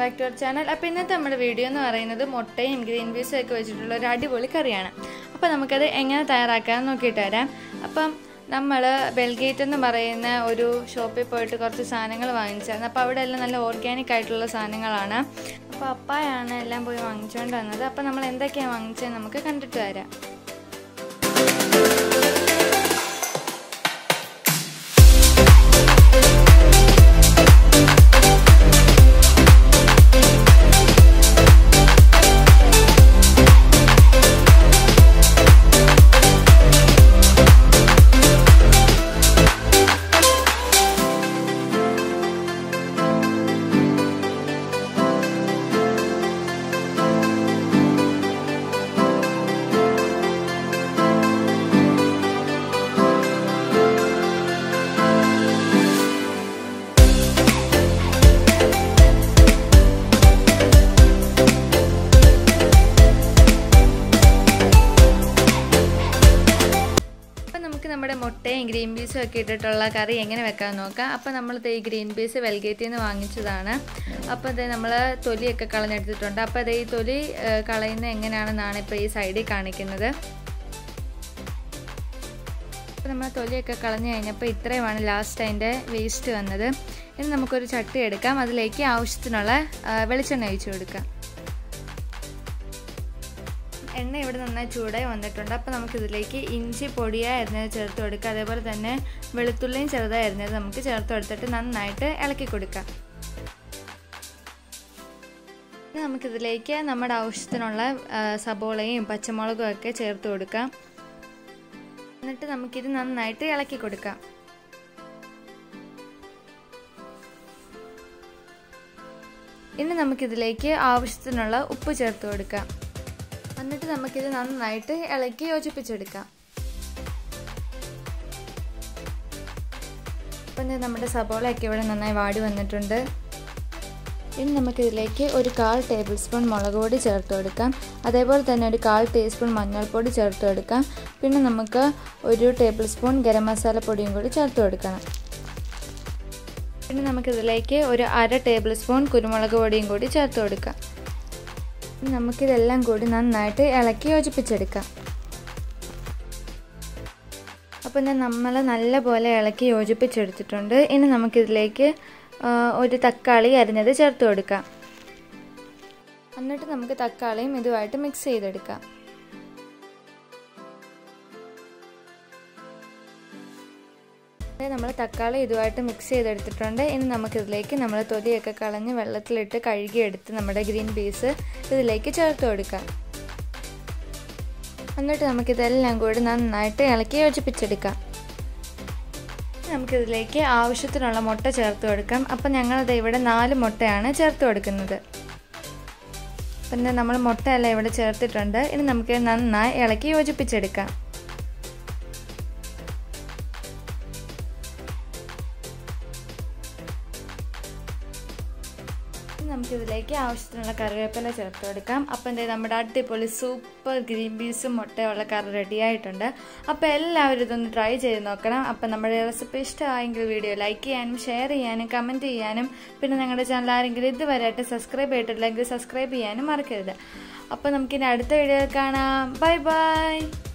back to our channel അപ്പോൾ ഇന്നത്തെ നമ്മുടെ വീഡിയോ എന്ന് പറയുന്നത് മുട്ടയും ഗ്രീൻ പീസും ഒക്കെ വെച്ചിട്ടുള്ള ഒരു അടിപൊളി കറിയാണ് അപ്പോൾ നമുക്കത് എങ്ങനെ തയ്യാറാക്കാമെന്ന് നോക്കിയിട്ട് വരാം അപ്പം നമ്മൾ ബെൽഗേറ്റ് എന്ന് പറയുന്ന ഒരു ഷോപ്പിൽ പോയിട്ട് കുറച്ച് സാധനങ്ങൾ വാങ്ങിച്ചായിരുന്നു അപ്പോൾ അവിടെ എല്ലാം നല്ല ഓർഗാനിക് ആയിട്ടുള്ള സാധനങ്ങളാണ് അപ്പോൾ അപ്പായാണ് എല്ലാം പോയി വാങ്ങിച്ചുകൊണ്ട് വന്നത് അപ്പോൾ നമ്മൾ എന്തൊക്കെയാണ് വാങ്ങിച്ചത് നമുക്ക് കണ്ടിട്ട് വരാം അപ്പം നമുക്ക് നമ്മുടെ മുട്ടയും ഗ്രീൻ പീസും ഒക്കെ ഇട്ടിട്ടുള്ള കറി എങ്ങനെ വെക്കാൻ നോക്കാം അപ്പം നമ്മൾ ഈ ഗ്രീൻ പീസ് വെൽഗേറ്റിൽ നിന്ന് വാങ്ങിച്ചതാണ് അപ്പോൾ ഇത് നമ്മൾ തൊലിയൊക്കെ കളഞ്ഞെടുത്തിട്ടുണ്ട് അപ്പോൾ ഇത് ഈ തൊലി ഏഹ്, കളയുന്നത് എങ്ങനെയാണെന്നാണ് ഇപ്പോൾ ഈ സൈഡിൽ കാണിക്കുന്നത് അപ്പോൾ നമ്മൾ തൊലിയൊക്കെ കളഞ്ഞു കഴിഞ്ഞപ്പോൾ ഇത്രയുമാണ് ലാസ്റ്റ് അതിൻ്റെ വേസ്റ്റ് വന്നത് ഇനി നമുക്കൊരു ചട്ടി എടുക്കാം അതിലേക്ക് ആവശ്യത്തിനുള്ള ആ, വെളിച്ചെണ്ണ ഒഴിച്ചു കൊടുക്കാം എണ്ണ ഇവിടെ നന്നായി ചൂടായി വന്നിട്ടുണ്ട് അപ്പോൾ നമുക്കിതിലേക്ക് ഇഞ്ചി പൊടിയായി അരിഞ്ഞത് ചേർത്ത് കൊടുക്കുക അതേപോലെ തന്നെ വെളുത്തുള്ളിയും ചെറുതായി അരിഞ്ഞത് നമുക്ക് ചേർത്ത് കൊടുത്തിട്ട് നന്നായിട്ട് ഇളക്കി കൊടുക്കാം ഇനി നമുക്കിതിലേക്ക് നമ്മുടെ ആവശ്യത്തിനുള്ള ആ, സബോളയും പച്ചമുളകും ഒക്കെ ചേർത്ത് കൊടുക്കാം എന്നിട്ട് നമുക്കിത് നന്നായിട്ട് ഇളക്കി കൊടുക്കാം ഇനി നമുക്കിതിലേക്ക് ആവശ്യത്തിനുള്ള ഉപ്പ് ചേർത്ത് കൊടുക്കാം എന്നിട്ട് നമുക്കിത് നന്നായിട്ട് ഇളക്കി യോജിപ്പിച്ചെടുക്കാം അപ്പം ദേ നമ്മുടെ സബോളയൊക്കെ ഇവിടെ നന്നായി വാടി വന്നിട്ടുണ്ട് ഇനി നമുക്കിതിലേക്ക് ഒരു കാൽ ടേബിൾ സ്പൂൺ മുളക് പൊടി ചേർത്ത് കൊടുക്കാം അതേപോലെ തന്നെ ഒരു കാൽ ടീസ്പൂൺ മഞ്ഞൾപ്പൊടി ചേർത്ത് കൊടുക്കാം പിന്നെ നമുക്ക് ഒരു ടേബിൾ സ്പൂൺ ഗരം മസാല പൊടിയും കൂടി ചേർത്ത് കൊടുക്കണം പിന്നെ നമുക്കിതിലേക്ക് ഒരു അര ടേബിൾ സ്പൂൺ കുരുമുളക് പൊടിയും കൂടി ചേർത്ത് കൊടുക്കാം നമുക്കിതെല്ലാം കൂടി നന്നായിട്ട് ഇളക്കി യോജിപ്പിച്ചെടുക്കാം അപ്പം ഞാൻ നമ്മൾ നല്ലപോലെ ഇളക്കി യോജിപ്പിച്ചെടുത്തിട്ടുണ്ട് ഇനി നമുക്കിതിലേക്ക് ഒരു തക്കാളി അരിഞ്ഞത് ചേർത്ത് കൊടുക്കാം എന്നിട്ട് നമുക്ക് തക്കാളിയും ഇതുമായിട്ട് മിക്സ് ചെയ്തെടുക്കാം നമ്മൾ തക്കാളി ഇതുമായിട്ട് മിക്സ് ചെയ്തെടുത്തിട്ടുണ്ട് ഇനി നമുക്കിതിലേക്ക് നമ്മൾ തൊലിയൊക്കെ കളഞ്ഞ് വെള്ളത്തിലിട്ട് കഴുകിയെടുത്ത് നമ്മുടെ ഗ്രീൻ പീസ് ഇതിലേക്ക് ചേർത്ത് കൊടുക്കാം എന്നിട്ട് നമുക്കിതെല്ലാം കൂടി നന്നായിട്ട് ഇളക്കി യോജിപ്പിച്ചെടുക്കാം നമുക്കിതിലേക്ക് ആവശ്യത്തിനുള്ള മുട്ട ചേർത്ത് കൊടുക്കാം അപ്പം ഞങ്ങളത് ഇവിടെ നാല് മുട്ടയാണ് ചേർത്ത് കൊടുക്കുന്നത് പിന്നെ നമ്മൾ മുട്ടയെല്ലാം ഇവിടെ ചേർത്തിട്ടുണ്ട് ഇനി നമുക്ക് നന്നായി ഇളക്കി യോജിപ്പിച്ചെടുക്കാം നമുക്കിതിലേക്ക് ആവശ്യത്തിനുള്ള കറിവേപ്പില ചേർത്ത് കൊടുക്കാം അപ്പം എന്താ നമ്മുടെ അടിപൊളി സൂപ്പർ ഗ്രീൻ പീസും മുട്ടയുള്ള കറി റെഡി ആയിട്ടുണ്ട് അപ്പോൾ എല്ലാവരും ഇതൊന്ന് ട്രൈ ചെയ്ത് നോക്കണം അപ്പം നമ്മുടെ റെസിപ്പി ഇഷ്ടമായെങ്കിൽ വീഡിയോ ലൈക്ക് ചെയ്യാനും ഷെയർ ചെയ്യാനും കമൻറ്റ് ചെയ്യാനും പിന്നെ ഞങ്ങളുടെ ചാനൽ ആരെങ്കിലും ഇതുവരെയായിട്ട് സബ്സ്ക്രൈബ് ചെയ്തിട്ടില്ലെങ്കിൽ സബ്സ്ക്രൈബ് ചെയ്യാനും മറക്കരുത് അപ്പോൾ നമുക്കിനി അടുത്ത വീഡിയോ കാണാം ബൈ ബൈ